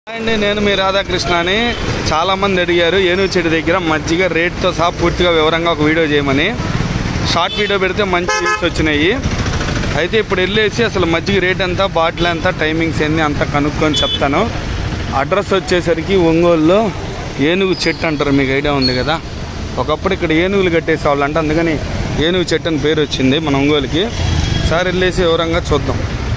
అండి నేను మీ రాధాకృష్ణ అని చాలా మంది అడిగారు ఏనుగు చెట్టు దగ్గర మజ్జిగ రేట్తో సహా పూర్తిగా వివరంగా ఒక వీడియో చేయమని షార్ట్ వీడియో పెడితే మంచి వ్యూస్ వచ్చినాయి అయితే ఇప్పుడు వెళ్ళేసి అసలు మజ్జిగ రేట్ ఎంత బాటిల్ ఎంత టైమింగ్స్ ఏంది అంత కనుక్కొని చెప్తాను అడ్రస్ వచ్చేసరికి ఒంగోలులో ఏనుగు చెట్టు అంటారు మీకు ఐడియా ఉంది కదా ఒకప్పుడు ఇక్కడ ఏనుగులు కట్టేసేవాళ్ళు అంట అందుకని ఏనుగు చెట్టు అని పేరు వచ్చింది మన ఒంగోలుకి సార్ వెళ్ళేసి వివరంగా చూద్దాం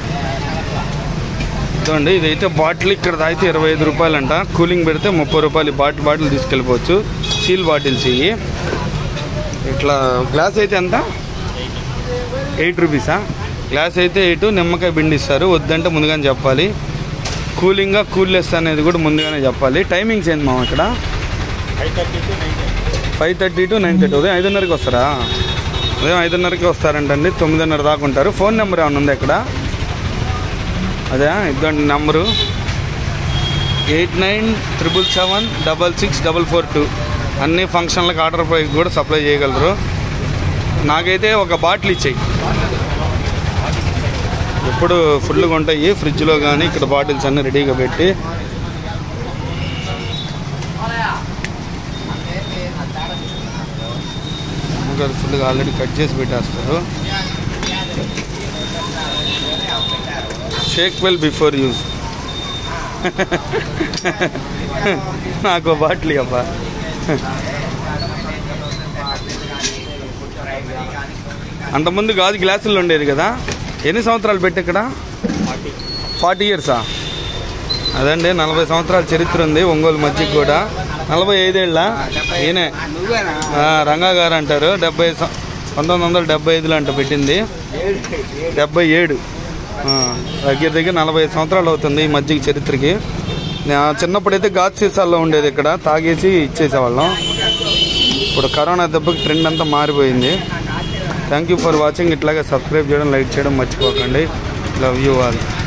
చూడండి ఇదైతే బాటిల్ ఇక్కడ తాగితే ఇరవై ఐదు రూపాయలు అంట కూలింగ్ పెడితే ముప్పై రూపాయలు ఈ బాటిల్ బాటిల్ తీసుకెళ్ళిపోవచ్చు స్టీల్ బాటిల్స్ ఇవి ఇట్లా గ్లాస్ అయితే ఎంత ఎయిట్ రూపీసా గ్లాస్ అయితే ఎయిట్ నిమ్మకాయ పిండి ఇస్తారు వద్దంటే ముందుగానే చెప్పాలి కూలింగ్గా కూల్లెస్ అనేది కూడా ముందుగానే చెప్పాలి టైమింగ్స్ ఏంటి మామ ఇక్కడ five thirty to nine thirty ఉదయం ఐదున్నరకి వస్తారా ఉదయం ఐదున్నరకి వస్తారంటండి తొమ్మిదిన్నర దాకా ఉంటారు ఫోన్ నెంబర్ ఏమైనా ఉంది ఇక్కడ అదే ఇద్దండి number eight nine triple seven double six double four two అన్ని ఫంక్షన్లకు ఆర్డర్ పై కూడా సప్లై చేయగలరు నాకైతే ఒక బాటిల్ ఇచ్చేయి ఎప్పుడు ఫుల్గా ఉంటాయి ఫ్రిడ్జ్లో కానీ ఇక్కడ బాటిల్స్ అన్నీ రెడీగా పెట్టి ఇంకా ఫుల్గా ఆల్రెడీ కట్ చేసి పెట్టేస్తారు షేక్ వెల్ బిఫోర్ యూజ్ నాకు బాటిల్ అబ్బా అంతకుముందు గాజు గ్లాసుల్లో ఉండేది కదా ఎన్ని సంవత్సరాలు పెట్టి ఇక్కడ ఫార్టీ ఇయర్సా అదండి నలభై సంవత్సరాల చరిత్ర ఉంది ఒంగోలు మధ్యకి కూడా నలభై ఐదేళ్ళ ఈయనే ఆ, రంగా గారు అంటారు డెబ్బై సం- పంతొమ్మిది వందల డెబ్బై ఐదులో అంట పెట్టింది డెబ్బై ఏడు ఆ, దగ్గర దగ్గర నలభై సంవత్సరాలు అవుతుంది ఈ మధ్యకి చరిత్రకి నా చిన్నప్పుడైతే గాజు సీసాల్లో ఉండేది ఇక్కడ తాగేసి ఇచ్చేసేవాళ్ళం ఇప్పుడు కరోనా దెబ్బకి ట్రెండ్ అంతా మారిపోయింది థ్యాంక్ యూ ఫర్ వాచింగ్ ఇట్లాగే సబ్స్క్రైబ్ చేయడం లైక్ చేయడం మర్చిపోకండి లవ్ యూ ఆల్